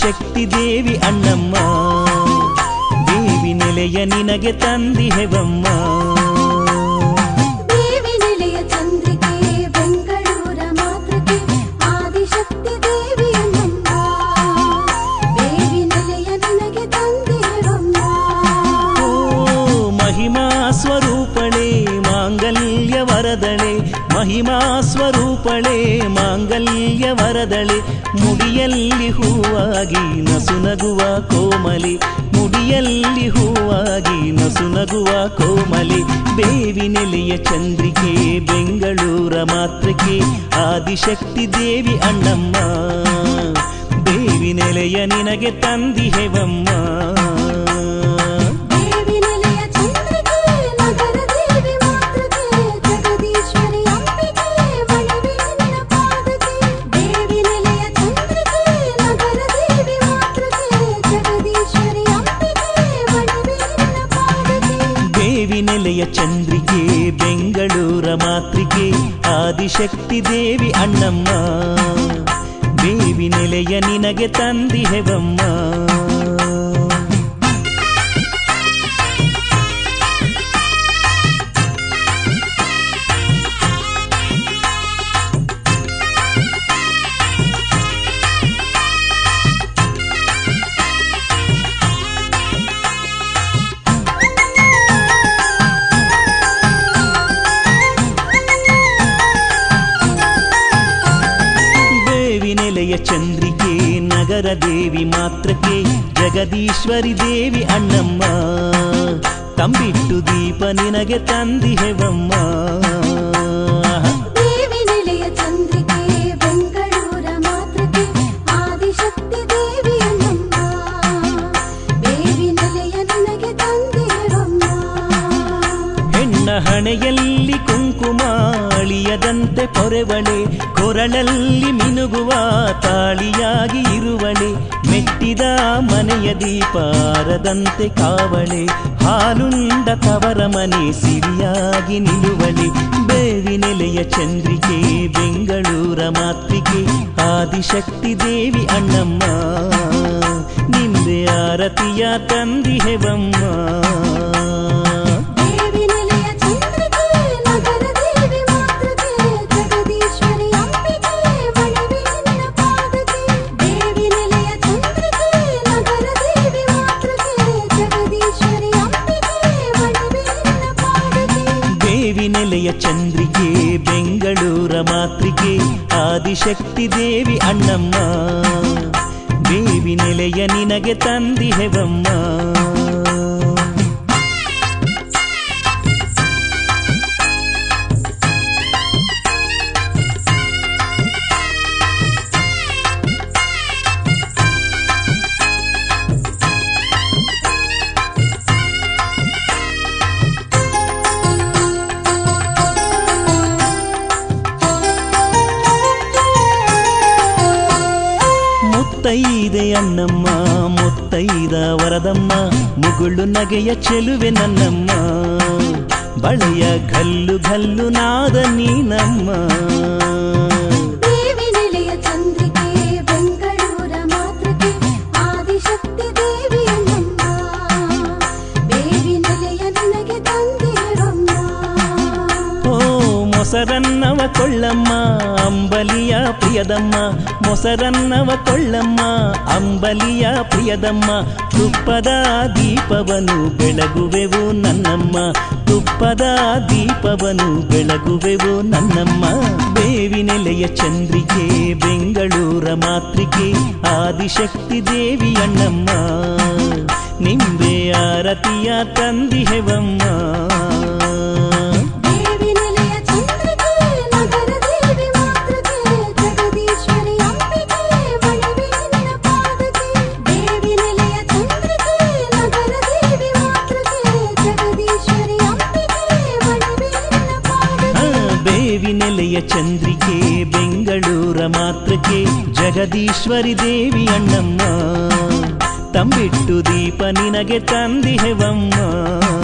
ಆದಿಶಕ್ತಿ ದೇವಿ ಅಣ್ಣಮ್ಮ ದೇವಿ ನೆಲೆಯ ನಿನಗೆ ತಂದಿಹೆವಮ್ಮ ದೇವಿ ನಿಲಯ ಚಂದ್ರಿಕೆ ಬೆಂಗಳೂರ ಮಾತೃಕೆ ಆದಿಶಕ್ತಿ ದೇವಿಯನ್ನಮ್ಮ ದೇವಿ ನಿಲಯ ನಿನಗೆ ತಂದಿರುವಮ್ಮ ಓ ಮಹಿಮಾ ಸ್ವರೂಪಳೆ ಮಾಂಗಲ್ಯ ವರದಳೆ ಮಹಿಮಾ ಸ್ವರೂಪಳೆ ಮಾಂಗಲ್ಯ ವರದಳೆ ಮುಡಿಯಲ್ಲಿ ಹೂವಾಗಿ ನಸುನಗುವ ಕೋಮಲಿ ಮುಡಿಯಲ್ಲಿ ಹೂವಾಗಿ ನಸುನಗುವ ಕೋಮಲಿ ಬೇವಿ ನೆಲೆಯ ಚಂದ್ರಿಕೆ ಬೆಂಗಳೂರ ಮಾತೃಕೆ ಆದಿಶಕ್ತಿ ದೇವಿ ಅಣ್ಣಮ್ಮ ದೇವಿ ನೆಲೆಯ ನಿನಗೆ ತಂದಿಹೆವಮ್ಮ ದೇವಿ ನಿಲಯ ಚಂದ್ರಿಕೆ ನಗರ ದೇವಿ ಮಾತೃಕೆ ಜಗದೀಶ್ವರಿ ಅಂಬಿಕೆ ಮಣಿವೆ ನಿನ್ನ ಪಾದಕ್ಕೆ ದೇವಿ ನಿಲಯ ಚಂದ್ರಿಕೆ ನಗರ ದೇವಿ ಮಾತೃಕೆ ಜಗದೀಶ್ವರಿ ಅಂಬಿಕೆ ಮಣಿವೆ ನಿನ್ನ ಪಾದಕ್ಕೆ ದೇವಿ ನೆಲೆಯ ಚಂದ್ರಿಕೆ ಬೆಂಗಳೂರ ಮಾತೃಕೆ ಆದಿಶಕ್ತಿ ದೇವಿ ಅಣ್ಣಮ್ಮ ದೇವಿ ನೆಲೆಯ ನಿನಗೆ ತಂದಿಹೆವಮ್ಮ ದೇವಿ ನೆಲೆಯ ಚಂದ್ರಿಕೆ ನಗರ ದೇವಿ ಮಾತ್ರಕ್ಕೆ ಜಗದೀಶ್ವರಿ ದೇವಿ ಅಣ್ಣಮ್ಮ ತಂಬಿಟ್ಟು ದೀಪ ನಿನಗೆ ತಂದಿಹೆವಮ್ಮ ದೇವಿ ನಿಲಯ ಚಂದ್ರಿಕೆ ಬೆಂಗಳೂರ ಮಾತೃಕೆ ಆದಿಶಕ್ತಿ ದೇವಿಯನ್ನಮ್ಮ ದೇವಿ ನಿಲಯ ನಿನಗೆ ತಂದಿರುವಮ್ಮ ಹೆಣ್ಣ ಹಣೆಯಲ್ಲಿ ಕುಂಕುಮ ಅಳಿಯದಂತೆ ಪೊರೆವಳೆ ಕೊರಳಲ್ಲಿ ಮಿನುಗುವ ತಾಳಿಯಾಗಿ ಇರುವಳೆ ಮೆಟ್ಟಿದ ಮನೆಯ ದೀಪಾರದಂತೆ ಕಾವಳೆ ಹಾಲುಂಡ ತವರ ಮನೆ ಸಿರಿಯಾಗಿ ನಿಲುವಳೆ ಬೇವಿ ನೆಲೆಯ ಚಂದ್ರಿಕೆ ಬೆಂಗಳೂರ ಮಾತೃಕೆ ಆದಿಶಕ್ತಿ ದೇವಿ ಅಣ್ಣಮ್ಮ ನಿಂದೆ ಆರತಿಯ ತಂದಿಹೆವಮ್ಮ ದೇವಿ ನಿಲಯ ಚಂದ್ರಿಕೆ ನಗರ ದೇವಿ ಮಾತೃಕೆ ಜಗದೀಶ್ವರಿ ಅಂಬಿಕೆ ಮಣಿವೆ ನಿನ್ನ ಪಾದಕ್ಕೆ ದೇವಿ ನಿಲಯ ಚಂದ್ರಿಕೆ ನಗರ ದೇವಿ ಮಾತೃಕೆ ಜಗದೀಶ್ವರಿ ಅಂಬಿಕೆ ಮಣಿವೆ ನಿನ್ನ ಪಾದಕ್ಕೆ ದೇವಿ ನೆಲೆಯ ಚಂದ್ರಿಕೆ ಬೆಂಗಳೂರ ಮಾತೃಕೆ ಆದಿಶಕ್ತಿ ದೇವಿ ಅಣ್ಣಮ್ಮ ದೇವಿ ನೆಲೆಯ ನಿನಗೆ ತಂದಿಹೆವಮ್ಮ ಮುತ್ತೈದೆ ಅಣ್ಣಮ್ಮ ಮುತ್ತೈದ ವರದಮ್ಮ ಮುಗುಳು ನಗೆಯ ಚೆಲುವೆ ನನ್ನಮ್ಮ ಬಳೆಯ ಗಲ್ಲು ಗಲ್ಲು ನಾದ ನೀನಮ್ಮ ದೇವಿ ನಿಲಯ ಚಂದ್ರಿಕೆ ಬೆಂಗಳೂರ ಮಾತೃಕೆ ಆದಿಶಕ್ತಿ ದೇವಿಯನ್ನಮ್ಮ ದೇವಿ ನಿಲಯ ನಿನಗೆ ತಂದಿರುವಮ್ಮ ಓ ಮೊಸರನ್ನವ ಕೊಳ್ಳಮ್ಮ ಅಂಬಲಿಯ ಪ್ರಿಯದಮ್ಮ ಮೊಸರನ್ನವ ಕೊಳ್ಳಮ್ಮ ಅಂಬಲಿಯ ಪ್ರಿಯದಮ್ಮ ತುಪ್ಪದ ದೀಪವನು ಬೆಳಗುವೆವು ನನ್ನಮ್ಮ ತುಪ್ಪದ ದೀಪವನು ಬೆಳಗುವೆವು ನನ್ನಮ್ಮ ದೇವಿ ನೆಲೆಯ ಚಂದ್ರಿಕೆ ಬೆಂಗಳೂರ ಮಾತೃಕೆ ಆದಿಶಕ್ತಿ ದೇವಿ ಅಣ್ಣಮ್ಮ ನಿಂಬೆ ಆರತಿಯ ತಂದಿಹೆವಮ್ಮ ದೇವಿ ನಿಲಯ ಚಂದ್ರಿಕೆ ನಗರ ದೇವಿ ಮಾತೃಕೆ ಜಗದೀಶ್ವರಿ ಅಂಬಿಕೆ ಮಣಿವೆ ನಿನ್ನ ಪಾದಕ್ಕೆ ದೇವಿ ನಿಲಯ ಚಂದ್ರಿಕೆ ನಗರ ದೇವಿ ಮಾತೃಕೆ ಜಗದೀಶ್ವರಿ ಅಂಬಿಕೆ ಮಣಿವೆ ನಿನ್ನ ಪಾದಕ್ಕೆ ಆ, ದೇವಿ ನೆಲೆಯ ಚಂದ್ರಿಕೆ ಬೆಂಗಳೂರ ಮಾತೃಕೆ ಜಗದೀಶ್ವರಿ ದೇವಿ ಅಣ್ಣಮ್ಮ ತಂಬಿಟ್ಟು ದೀಪ ನಿನಗೆ ತಂದಿಹೆವಮ್ಮ